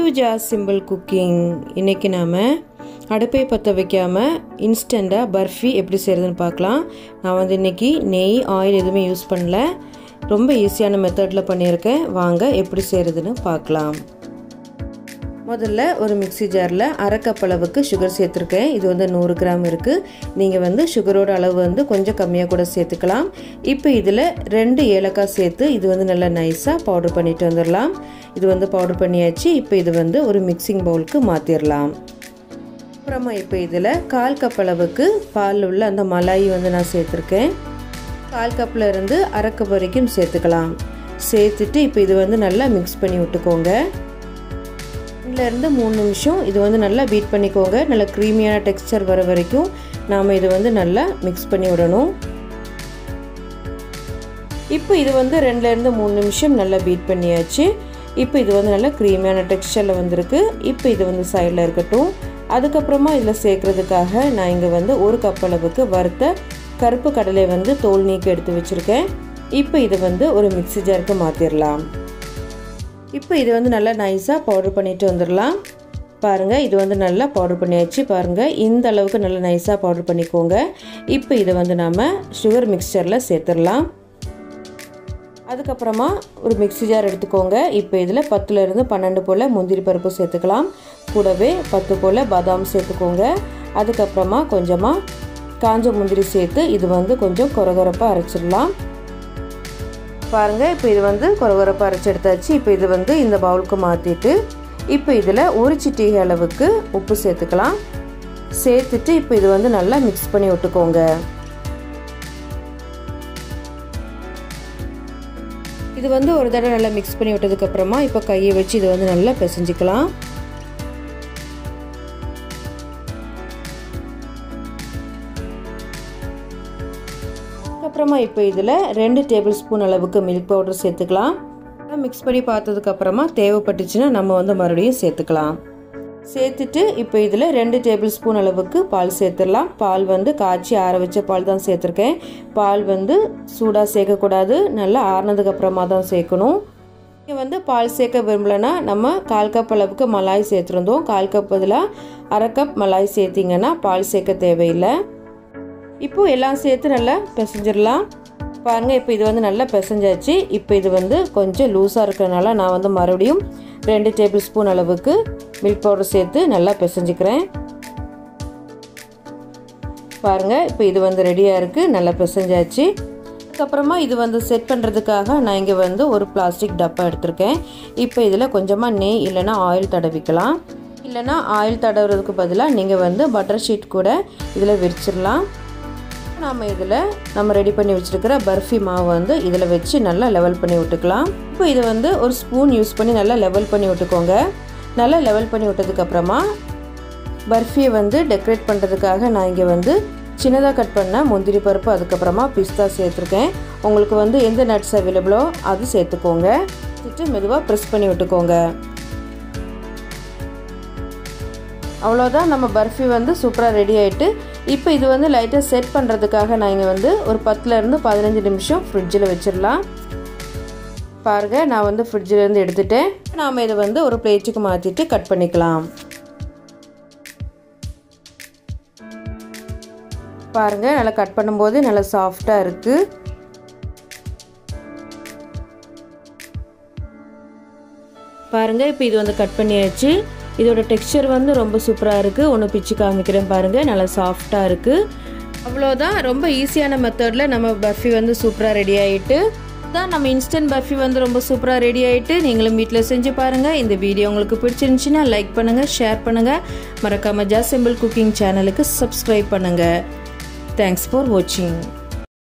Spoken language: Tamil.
ஜா சிம்பிள் குக்கிங் இன்றைக்கி நாம் அடுப்பை பற்ற வைக்காமல் இன்ஸ்டண்ட்டாக பர்ஃபி எப்படி செய்கிறதுன்னு பார்க்கலாம் நான் வந்து இன்றைக்கி நெய் ஆயில் எதுவுமே யூஸ் பண்ணல ரொம்ப ஈஸியான மெத்தடில் பண்ணியிருக்கேன் வாங்க எப்படி செய்கிறதுன்னு பார்க்கலாம் முதல்ல ஒரு மிக்சி ஜாரில் அரை கப் அளவுக்கு சுகர் சேர்த்துருக்கேன் இது வந்து நூறு கிராம் இருக்குது நீங்கள் வந்து சுகரோட அளவு வந்து கொஞ்சம் கம்மியாக கூட சேர்த்துக்கலாம் இப்போ இதில் ரெண்டு ஏலக்காய் சேர்த்து இது வந்து நல்லா நைஸாக பவுடர் பண்ணிட்டு வந்துடலாம் இது வந்து பவுடர் பண்ணியாச்சு இப்போ இது வந்து ஒரு மிக்சிங் பவுலுக்கு மாற்றிடலாம் அப்புறமா இப்போ இதில் கால் கப் அளவுக்கு பால் உள்ள அந்த மலாய் வந்து நான் சேர்த்துருக்கேன் கால் கப்பில் இருந்து அரை கப் வரைக்கும் சேர்த்துக்கலாம் சேர்த்துட்டு இப்போ இது வந்து நல்லா மிக்ஸ் பண்ணி விட்டுக்கோங்க இருந்து மூணு நிமிஷம் இது வந்து நல்லா பீட் பண்ணிக்கோங்க நல்லா க்ரீமியான டெக்ஸ்டர் வர வரைக்கும் நாம் இது வந்து நல்லா மிக்ஸ் பண்ணி விடணும் இப்போ இது வந்து ரெண்டுலேருந்து மூணு நிமிஷம் நல்லா பீட் பண்ணியாச்சு இப்போ இது வந்து நல்லா க்ரீமியான டெக்ஸ்டரில் வந்திருக்கு இப்போ இது வந்து சைடில் இருக்கட்டும் அதுக்கப்புறமா இதில் சேர்க்குறதுக்காக நான் இங்கே வந்து ஒரு கப் அளவுக்கு வறுத்த கருப்பு கடலை வந்து தோல் நீக்கி எடுத்து வச்சுருக்கேன் இப்போ இது வந்து ஒரு மிக்சி ஜாருக்கு மாற்றிடலாம் இப்போ இது வந்து நல்லா நைஸாக பவுடர் பண்ணிட்டு வந்துடலாம் பாருங்கள் இது வந்து நல்லா பவுடர் பண்ணியாச்சு பாருங்கள் இந்த அளவுக்கு நல்லா நைஸாக பவுடர் பண்ணிக்கோங்க இப்போ இதை வந்து நம்ம சுகர் மிக்சரில் சேர்த்துடலாம் அதுக்கப்புறமா ஒரு மிக்சி ஜார் எடுத்துக்கோங்க இப்போ இதில் பத்துலேருந்து பன்னெண்டு போல் முந்திரி பருப்பு சேர்த்துக்கலாம் கூடவே பத்து போல் பாதாம் சேர்த்துக்கோங்க அதுக்கப்புறமா கொஞ்சமாக காஞ்ச முந்திரி சேர்த்து இது வந்து கொஞ்சம் கொரகொரப்பாக அரைச்சிடலாம் பாருங்கள் இப்போ இது வந்து கொரகொரப்பாக அரைச்சி எடுத்தாச்சு இப்போ இது வந்து இந்த பவுலுக்கு மாற்றிட்டு இப்போ இதில் ஒரு சிட்டிகை அளவுக்கு உப்பு சேர்த்துக்கலாம் சேர்த்துட்டு இப்போ இது வந்து நல்லா மிக்ஸ் பண்ணி விட்டுக்கோங்க இது வந்து ஒரு தடவை நல்லா மிக்ஸ் பண்ணி விட்டதுக்கப்புறமா இப்போ கையை வச்சு இது வந்து நல்லா பிசைஞ்சிக்கலாம் அதுக்கப்புறமா இப்போ இதில் ரெண்டு டேபிள் ஸ்பூன் அளவுக்கு மில்க் பவுடர் சேர்த்துக்கலாம் மிக்ஸ் பண்ணி பார்த்ததுக்கப்புறமா தேவைப்பட்டுச்சுன்னா நம்ம வந்து மறுபடியும் சேர்த்துக்கலாம் சேர்த்துட்டு இப்போ இதில் ரெண்டு டேபிள் ஸ்பூன் அளவுக்கு பால் சேர்த்துடலாம் பால் வந்து காய்ச்சி ஆற வச்ச பால் தான் சேர்த்துருக்கேன் பால் வந்து சூடாக சேர்க்கக்கூடாது நல்லா ஆறினதுக்கப்புறமா தான் சேர்க்கணும் இங்கே வந்து பால் சேர்க்க விரும்பலைன்னா நம்ம கால் கப் அளவுக்கு மலாய் சேர்த்துருந்தோம் கால் கப் பதிலாக அரை கப் மலாய் சேர்த்திங்கன்னா பால் சேர்க்க தேவையில்லை இப்போது எல்லாம் சேர்த்து நல்லா பிசைஞ்சிடலாம் பாருங்கள் இப்போ இது வந்து நல்லா பிசைஞ்சாச்சு இப்போ இது வந்து கொஞ்சம் லூஸாக இருக்கிறனால நான் வந்து மறுபடியும் ரெண்டு டேபிள் ஸ்பூன் அளவுக்கு மில்க் பவுடர் சேர்த்து நல்லா பிசைஞ்சிக்கிறேன் பாருங்கள் இப்போ இது வந்து ரெடியாக இருக்குது நல்லா பிசைஞ்சாச்சு அதுக்கப்புறமா இது வந்து செட் பண்ணுறதுக்காக நான் இங்கே வந்து ஒரு பிளாஸ்டிக் டப்பா எடுத்திருக்கேன் இப்போ இதில் கொஞ்சமாக நெய் இல்லைனா ஆயில் தடவிக்கலாம் இல்லைனா ஆயில் தடவுறதுக்கு பதிலாக நீங்கள் வந்து பட்டர் ஷீட் கூட இதில் விரிச்சிடலாம் நாம் இதில் நம்ம ரெடி பண்ணி வச்சுருக்கிற பர்ஃபி மாவு வந்து இதில் வச்சு நல்லா லெவல் பண்ணி விட்டுக்கலாம் இப்போ இதை வந்து ஒரு ஸ்பூன் யூஸ் பண்ணி நல்லா லெவல் பண்ணி விட்டுக்கோங்க நல்லா லெவல் பண்ணி விட்டதுக்கப்புறமா பர்ஃபியை வந்து டெக்கரேட் பண்ணுறதுக்காக நான் இங்கே வந்து சின்னதாக கட் பண்ண முந்திரி பருப்பு அதுக்கப்புறமா பிஸ்தா சேர்த்துருக்கேன் உங்களுக்கு வந்து எந்த நட்ஸ் அவைலபிளோ அது சேர்த்துக்கோங்க சேர்த்துட்டு மெதுவாக ப்ரெஸ் பண்ணி விட்டுக்கோங்க அவ்வளோதான் நம்ம பர்ஃபி வந்து சூப்பராக ரெடி ஆகிட்டு இப்போ இது வந்து லைட்டாக செட் பண்ணுறதுக்காக நான் இங்கே வந்து ஒரு பத்துலேருந்து பதினஞ்சு நிமிஷம் ஃப்ரிட்ஜில் வச்சிடலாம் பாருங்கள் நான் வந்து ஃப்ரிட்ஜிலேருந்து எடுத்துட்டேன் நாம் இதை வந்து ஒரு பிளேட்டுக்கு மாற்றிட்டு கட் பண்ணிக்கலாம் பாருங்கள் நல்லா கட் பண்ணும்போது நல்லா சாஃப்டாக இருக்குது பாருங்கள் இப்போ இது வந்து கட் பண்ணியாச்சு இதோட டெக்ஸ்சர் வந்து ரொம்ப சூப்பராக இருக்குது ஒன்று பிச்சு காமிக்கிறேன் பாருங்கள் நல்லா சாஃப்டாக இருக்குது அவ்வளோதான் ரொம்ப ஈஸியான மெத்தடில் நம்ம பர்ஃபி வந்து சூப்பராக ரெடி ஆகிட்டு தான் நம்ம இன்ஸ்டன்ட் பர்ஃபி வந்து ரொம்ப சூப்பராக ரெடி ஆகிட்டு நீங்களும் வீட்டில் செஞ்சு பாருங்கள் இந்த வீடியோ உங்களுக்கு பிடிச்சிருந்துச்சின்னா லைக் பண்ணுங்கள் ஷேர் பண்ணுங்கள் மறக்காமல் ஜா சிம்பிள் குக்கிங் சேனலுக்கு சப்ஸ்கிரைப் பண்ணுங்கள் தேங்க்ஸ் ஃபார் வாட்சிங்